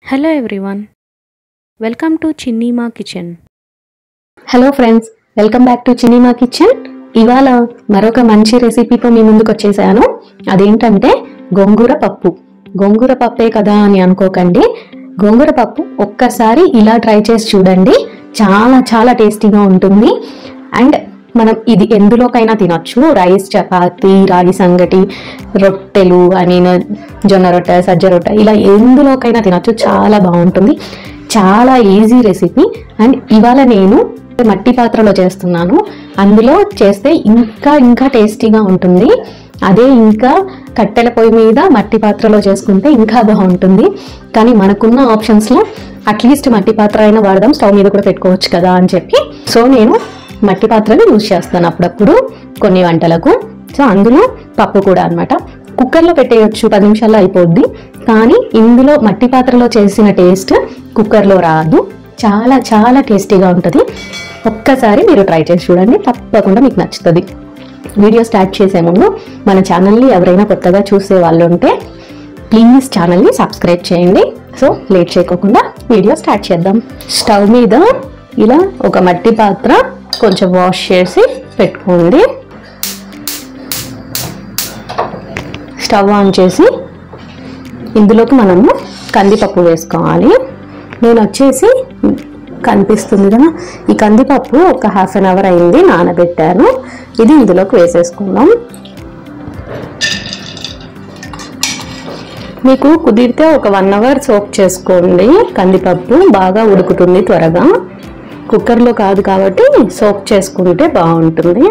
hello everyone welcome to Chinnima kitchen hello friends welcome back to Chinima kitchen ఇవాళ మరొక మంచి రెసిపీతో మీ ముందుకు వచ్చేసాను అదేంటంటే గోంగూర పప్పు గోంగూర పప్పే కదా అని అనుకోకండి గోంగూర పప్పు ఒక్కసారి ఇలా ట్రై చేసి చూడండి చాలా చాలా టేస్టీగా ఉంటుంది అండ్ మనం ఇది ఎందులోకైనా తినొచ్చు రైస్ చపాతి రాగి సంగటి రొట్టెలు ఐ మీన్ జొన్న రొట్టె సజ్జ రొట్టె ఇలా ఎందులోకైనా తినొచ్చు చాలా బాగుంటుంది చాలా ఈజీ రెసిపీ అండ్ ఇవాళ నేను మట్టి పాత్రలో చేస్తున్నాను అందులో చేస్తే ఇంకా ఇంకా టేస్టీగా ఉంటుంది అదే ఇంకా కట్టెల పొయ్యి మీద మట్టి పాత్రలో చేసుకుంటే ఇంకా బాగుంటుంది కానీ మనకున్న ఆప్షన్స్లో అట్లీస్ట్ మట్టి పాత్ర అయినా వాడదాం స్టవ్ మీద కూడా పెట్టుకోవచ్చు కదా అని చెప్పి సో నేను మట్టి పాత్రని యూజ్ చేస్తాను అప్పుడప్పుడు కొన్ని వంటలకు సో అందులో పప్పు కూడా అన్నమాట కుక్కర్లో పెట్టేయచ్చు పది నిమిషాల్లో అయిపోద్ది కానీ ఇందులో మట్టి పాత్రలో చేసిన టేస్ట్ కుక్కర్లో రాదు చాలా చాలా టేస్టీగా ఉంటుంది ఒక్కసారి మీరు ట్రై చేసి చూడండి తప్పకుండా మీకు నచ్చుతుంది వీడియో స్టార్ట్ చేసే ముందు మన ఛానల్ని ఎవరైనా కొత్తగా చూసే వాళ్ళు ఉంటే ప్లీజ్ ఛానల్ని సబ్స్క్రైబ్ చేయండి సో లేట్ చేయకోకుండా వీడియో స్టార్ట్ చేద్దాం స్టవ్ మీద ఇలా ఒక మట్టి పాత్ర కొంచెం వాష్ చేసి పెట్టుకోండి స్టవ్ ఆన్ చేసి ఇందులోకి మనము కందిపప్పు వేసుకోవాలి నేను వచ్చేసి కనిపిస్తుంది కదా ఈ కందిపప్పు ఒక హాఫ్ అన్ అవర్ అయింది నానబెట్టాను ఇది ఇందులోకి వేసేసుకుందాం మీకు కుదిరితే ఒక వన్ అవర్ సోప్ చేసుకోండి కందిపప్పు బాగా ఉడుకుతుంది త్వరగా కుక్కర్లో కాదు కాబట్టి సోప్ చేసుకుంటే బాగుంటుంది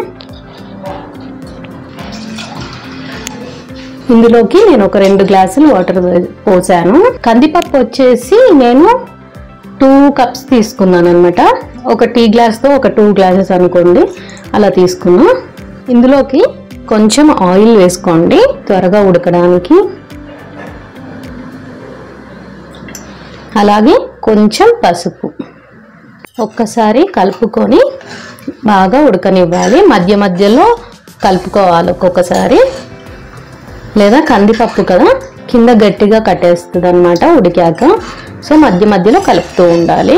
ఇందులోకి నేను ఒక రెండు గ్లాసులు వాటర్ పోసాను కందిపప్పు వచ్చేసి నేను టూ కప్స్ తీసుకున్నాను అనమాట ఒక టీ గ్లాస్తో ఒక టూ గ్లాసెస్ అనుకోండి అలా తీసుకున్నా ఇందులోకి కొంచెం ఆయిల్ వేసుకోండి త్వరగా ఉడకడానికి అలాగే కొంచెం పసుపు ఒక్కసారి కలుపుకొని బాగా ఉడకనివ్వాలి మధ్య మధ్యలో కలుపుకోవాలి ఒక్కొక్కసారి లేదా కందిపప్పు కదా కింద గట్టిగా కట్టేస్తుంది అనమాట ఉడికాక సో మధ్య మధ్యలో కలుపుతూ ఉండాలి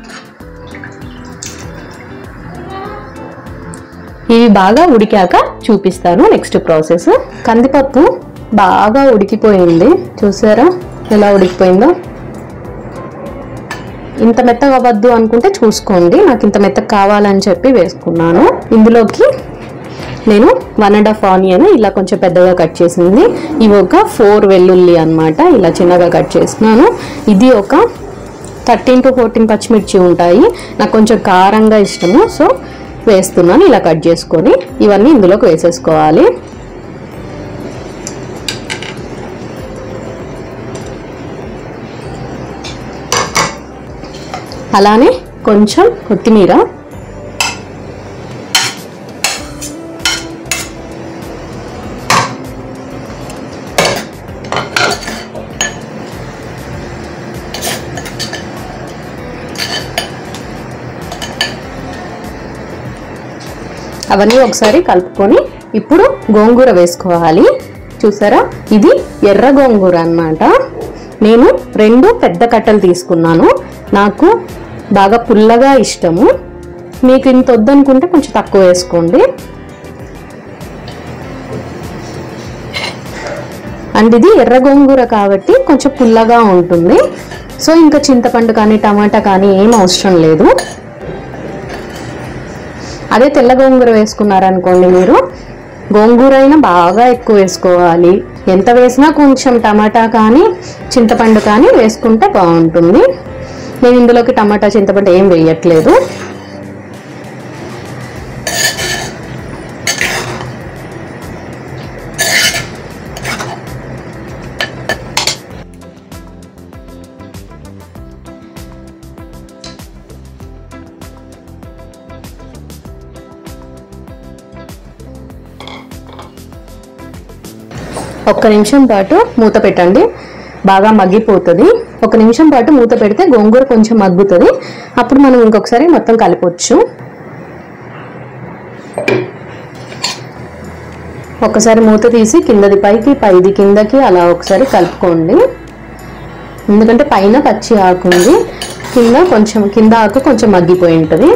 ఇవి బాగా ఉడికాక చూపిస్తాను నెక్స్ట్ ప్రాసెస్ కందిపప్పు బాగా ఉడికిపోయింది చూసారా ఎలా ఉడికిపోయిందో ఇంత మెత్తగా అవ్వద్దు అనుకుంటే చూసుకోండి నాకు ఇంత మెత్తగా కావాలని చెప్పి వేసుకున్నాను ఇందులోకి నేను వన్ అండ్ హాఫ్ ఆనియన్ ఇలా కొంచెం పెద్దగా కట్ చేసింది ఇవి ఒక ఫోర్ వెల్లుల్లి అనమాట ఇలా చిన్నగా కట్ చేసినాను ఇది ఒక థర్టీన్ టు ఫోర్టీన్ పచ్చిమిర్చి ఉంటాయి నాకు కొంచెం కారంగా ఇష్టము సో వేస్తున్నాను ఇలా కట్ చేసుకొని ఇవన్నీ ఇందులోకి వేసేసుకోవాలి అలానే కొంచెం కొత్తిమీర అవన్నీ ఒకసారి కలుపుకొని ఇప్పుడు గోంగూర వేసుకోవాలి చూసారా ఇది ఎర్ర గోంగూర అన్నమాట నేను రెండు పెద్ద కట్టలు తీసుకున్నాను నాకు బాగా పుల్లగా ఇష్టము మీకు ఇంత వద్దనుకుంటే కొంచెం తక్కువ వేసుకోండి అండ్ ఇది ఎర్ర గోంగూర కాబట్టి కొంచెం పుల్లగా ఉంటుంది సో ఇంకా చింతపండు కానీ టమాటా కానీ ఏం అవసరం లేదు అదే తెల్ల గోంగూర వేసుకున్నారనుకోండి మీరు గోంగూర అయినా బాగా ఎక్కువ వేసుకోవాలి ఎంత వేసినా కొంచెం టమాటా కానీ చింతపండు కానీ వేసుకుంటే బాగుంటుంది నేను ఇందులోకి టమాటా చింతపండు ఏం వేయట్లేదు ఒక్క నిమిషం పాటు మూత పెట్టండి బాగా మగ్గిపోతుంది ఒక నిమిషం పాటు మూత పెడితే గోంగూర కొంచెం మగ్గుతుంది అప్పుడు మనం ఇంకొకసారి మొత్తం కలపొచ్చు ఒకసారి మూత తీసి కిందది పైకి పైది కిందకి అలా ఒకసారి కలుపుకోండి ఎందుకంటే పైన పచ్చి ఆకు ఉంది కింద కొంచెం కింద ఆకు కొంచెం మగ్గిపోయి ఉంటుంది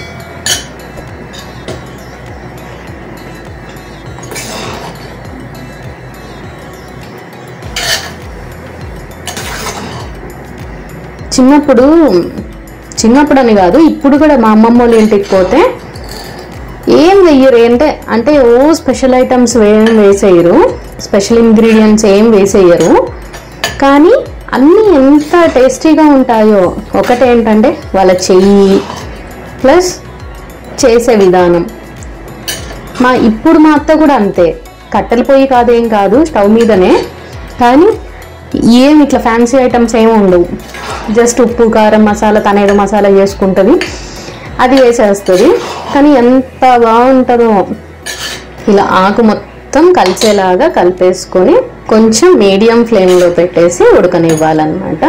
చిన్నప్పుడు చిన్నప్పుడు అని కాదు ఇప్పుడు కూడా మా అమ్మమ్మ వాళ్ళ ఇంటికి పోతే ఏం వెయ్యరు అంటే అంటే ఓ స్పెషల్ ఐటమ్స్ ఏం వేసేయరు స్పెషల్ ఇంగ్రీడియంట్స్ ఏం వేసేయరు కానీ అన్నీ ఎంత టేస్టీగా ఉంటాయో ఒకటేంటంటే వాళ్ళ చెయ్యి ప్లస్ చేసే విధానం మా ఇప్పుడు మా అత్త కూడా అంతే కట్టెల పొయ్యి కాదేం కాదు స్టవ్ మీదనే కానీ ఏం ఇట్లా ఫ్యాన్సీ ఐటమ్స్ ఏమి ఉండవు జస్ట్ ఉప్పు కారం మసాలా తనేదో మసాలా చేసుకుంటుంది అది వేసేస్తుంది కానీ ఎంత బాగుంటుందో ఇలా ఆకు మొత్తం కలిసేలాగా కలిపేసుకొని కొంచెం మీడియం ఫ్లేమ్లో పెట్టేసి ఉడకనివ్వాలన్నమాట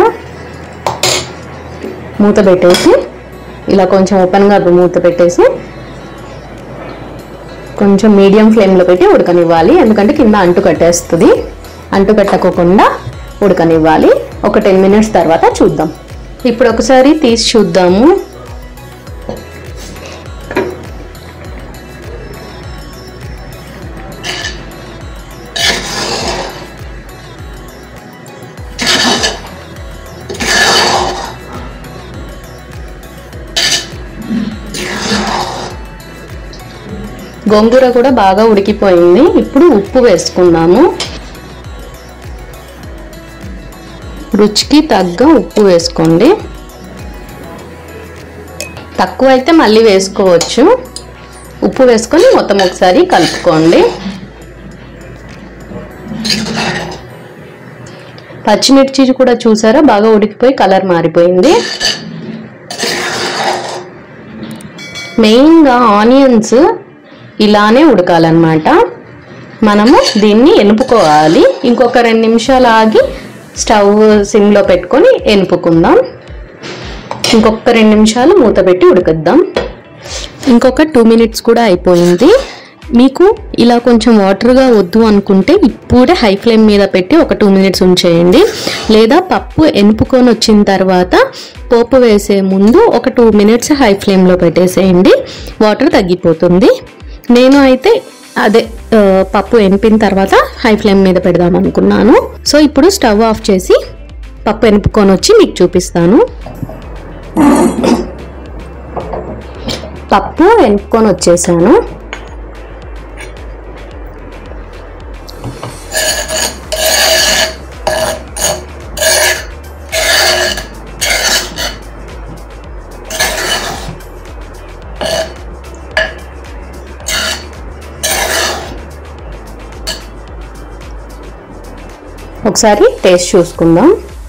మూత పెట్టేసి ఇలా కొంచెం ఓపెన్గా మూత పెట్టేసి కొంచెం మీడియం ఫ్లేమ్లో పెట్టి ఉడకనివ్వాలి ఎందుకంటే కింద అంటు కట్టేస్తుంది అంటు కట్టకోకుండా ఉడకనివ్వాలి ఒక టెన్ మినిట్స్ తర్వాత చూద్దాం ఇప్పుడు ఒకసారి తీసి చూద్దాము గోంగూర కూడా బాగా ఉడికిపోయింది ఇప్పుడు ఉప్పు వేసుకుందాము రుచికి తగ్గ ఉప్పు వేసుకోండి తక్కువ అయితే మళ్ళీ వేసుకోవచ్చు ఉప్పు వేసుకొని మొత్తం ఒకసారి కలుపుకోండి పచ్చిమిర్చి కూడా చూసారా బాగా ఉడికిపోయి కలర్ మారిపోయింది మెయిన్గా ఆనియన్స్ ఇలానే ఉడకాలన్నమాట మనము దీన్ని ఎనుపుకోవాలి ఇంకొక రెండు నిమిషాలు ఆగి స్టవ్ సిమ్లో పెట్టుకొని ఎనుపుకుందాం ఇంకొక రెండు నిమిషాలు మూత పెట్టి ఉడకద్దాం ఇంకొక టూ మినిట్స్ కూడా అయిపోయింది మీకు ఇలా కొంచెం వాటర్గా వద్దు అనుకుంటే ఇప్పుడే హై ఫ్లేమ్ మీద పెట్టి ఒక టూ మినిట్స్ ఉంచేయండి లేదా పప్పు ఎనుపుకొని వచ్చిన తర్వాత పోపు వేసే ముందు ఒక టూ మినిట్స్ హై ఫ్లేమ్లో పెట్టేసేయండి వాటర్ తగ్గిపోతుంది నేను అయితే అదే ఆ, పప్పు ఎనిపిన తర్వాత హై ఫ్లేమ్ మీద పెడదాం అనుకున్నాను సో ఇప్పుడు స్టవ్ ఆఫ్ చేసి పప్పు ఎనుపుకొని వచ్చి మీకు చూపిస్తాను పప్పు ఎనుపుకొని వచ్చేసాను ఒకసారి టేస్ట్ చూసుకుందాం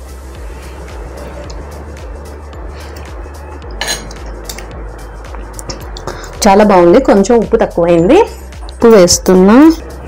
చాలా బాగుంది కొంచెం ఉప్పు తక్కువైంది ఉప్పు వేస్తున్నా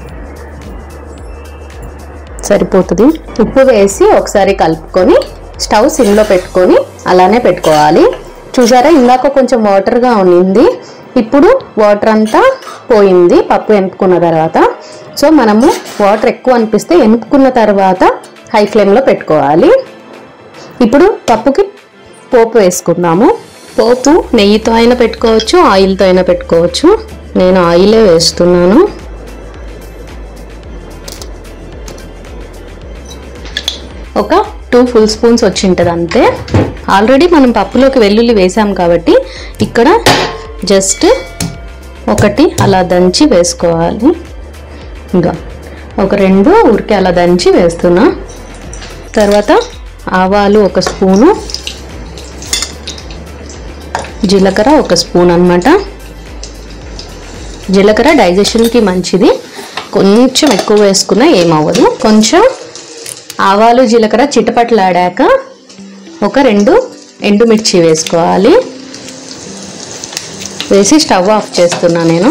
సరిపోతుంది ఉప్పు వేసి ఒకసారి కలుపుకొని స్టవ్ సిమ్లో పెట్టుకొని అలానే పెట్టుకోవాలి చూసారా ఇందాక కొంచెం వాటర్గా ఉన్నింది ఇప్పుడు వాటర్ అంతా పోయింది పప్పు ఎనుపుకున్న తర్వాత సో మనము వాటర్ ఎక్కువ అనిపిస్తే ఎనుపుకున్న తర్వాత హై ఫ్లేమ్లో పెట్టుకోవాలి ఇప్పుడు పప్పుకి పోపు వేసుకుందాము పోపు నెయ్యితో అయినా పెట్టుకోవచ్చు ఆయిల్తో అయినా పెట్టుకోవచ్చు నేను ఆయిలే వేస్తున్నాను ఒక టూ ఫుల్ స్పూన్స్ వచ్చి ఉంటుంది అంతే ఆల్రెడీ మనం పప్పులోకి వెల్లుల్లి వేసాం కాబట్టి ఇక్కడ జస్ట్ ఒకటి అలా దంచి వేసుకోవాలి ఇంకా ఒక రెండు ఊరికే అలా దంచి వేస్తున్నా తర్వాత ఆవాలు ఒక స్పూను జీలకర్ర ఒక స్పూన్ అన్నమాట జీలకర్ర డైజెషన్కి మంచిది కొంచెం ఎక్కువ వేసుకున్నా ఏమవ్వదు కొంచెం ఆవాలు జీలకర్ర చిటపట్లాడాక ఒక రెండు ఎండుమిర్చి వేసుకోవాలి వేసి స్టవ్ ఆఫ్ చేస్తున్నా నేను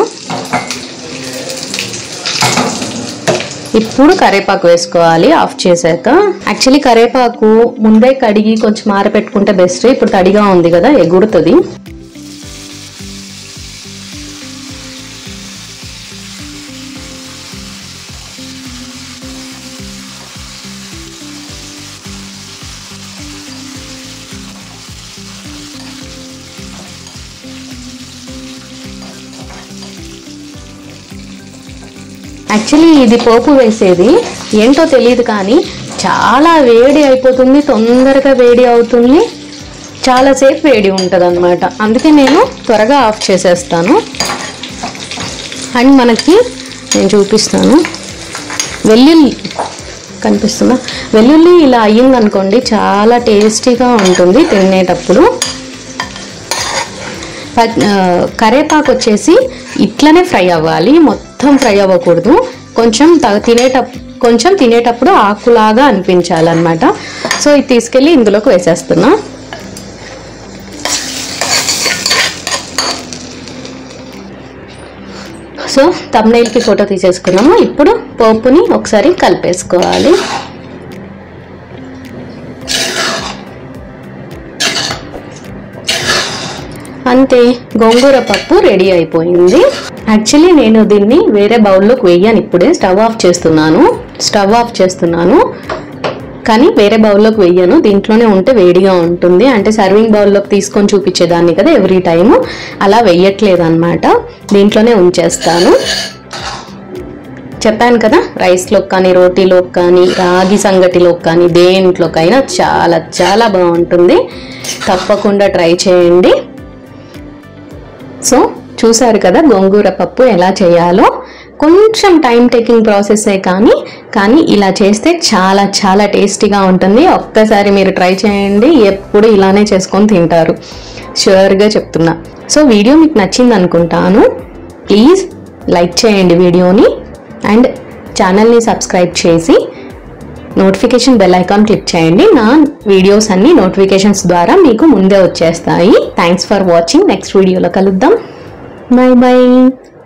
ఇప్పుడు కరేపాకు వేసుకోవాలి ఆఫ్ చేశాక యాక్చువల్లీ కరేపాకు ముందే కడిగి కొంచెం ఆరబెట్టుకుంటే బెస్ట్ ఇప్పుడు తడిగా ఉంది కదా ఎగురుతుంది యాక్చువల్లీ ఇది పోపు వేసేది ఏంటో తెలియదు కానీ చాలా వేడి అయిపోతుంది తొందరగా వేడి అవుతుంది చాలాసేపు వేడి ఉంటుంది అనమాట అందుకే నేను త్వరగా ఆఫ్ చేసేస్తాను అండ్ మనకి నేను చూపిస్తాను వెల్లుల్లి కనిపిస్తుందా వెల్లుల్లి ఇలా అయ్యిందనుకోండి చాలా టేస్టీగా ఉంటుంది తినేటప్పుడు ప- ఆ, కరేపాకు వచ్చేసి ఇట్లనే ఫ్రై అవ్వాలి మొత్తం ఫ్రై అవ్వకూడదు కొంచెం త- తినేటప్ కొంచెం తినేటప్పుడు ఆకులాగా అనిపించాలన్నమాట సో ఇది తీసుకెళ్ళి ఇందులోకి వేసేస్తున్నా సో తమ్నైల్కి ఫోటో తీసేసుకున్నాము ఇప్పుడు పోపుని ఒకసారి కలిపేసుకోవాలి అంతే గోంగూర పప్పు రెడీ అయిపోయింది యాక్చువల్లీ నేను దీన్ని వేరే బౌల్లోకి వేయను ఇప్పుడే స్టవ్ ఆఫ్ చేస్తున్నాను స్టవ్ ఆఫ్ చేస్తున్నాను కానీ వేరే బౌల్లోకి వెయ్యను దీంట్లోనే ఉంటే వేడిగా ఉంటుంది అంటే సర్వింగ్ బౌల్లోకి తీసుకొని చూపించేదాన్ని కదా ఎవ్రీ టైము అలా వెయ్యట్లేదు అనమాట దీంట్లోనే ఉంచేస్తాను చెప్పాను కదా రైస్లోకి కానీ రోటీలోకి కానీ రాగి సంగటిలోకి కానీ దేంట్లోకైనా చాలా చాలా బాగుంటుంది తప్పకుండా ట్రై చేయండి సో చూసారు కదా గోంగూర పప్పు ఎలా చేయాలో కొంచెం టైం టేకింగ్ ప్రాసెసే కానీ కానీ ఇలా చేస్తే చాలా చాలా టేస్టీగా ఉంటుంది ఒక్కసారి మీరు ట్రై చేయండి ఎప్పుడు ఇలానే చేసుకొని తింటారు షూర్గా చెప్తున్నా సో వీడియో మీకు నచ్చింది అనుకుంటాను ప్లీజ్ లైక్ చేయండి వీడియోని అండ్ ఛానల్ని సబ్స్క్రైబ్ చేసి నోటిఫికేషన్ బెల్ ఐకాన్ క్లిక్ చేయండి నా వీడియోస్ అన్ని నోటిఫికేషన్స్ ద్వారా మీకు ముందే వచ్చేస్తాయి థ్యాంక్స్ ఫర్ వాచింగ్ నెక్స్ట్ వీడియోలో కలుద్దాం బై బై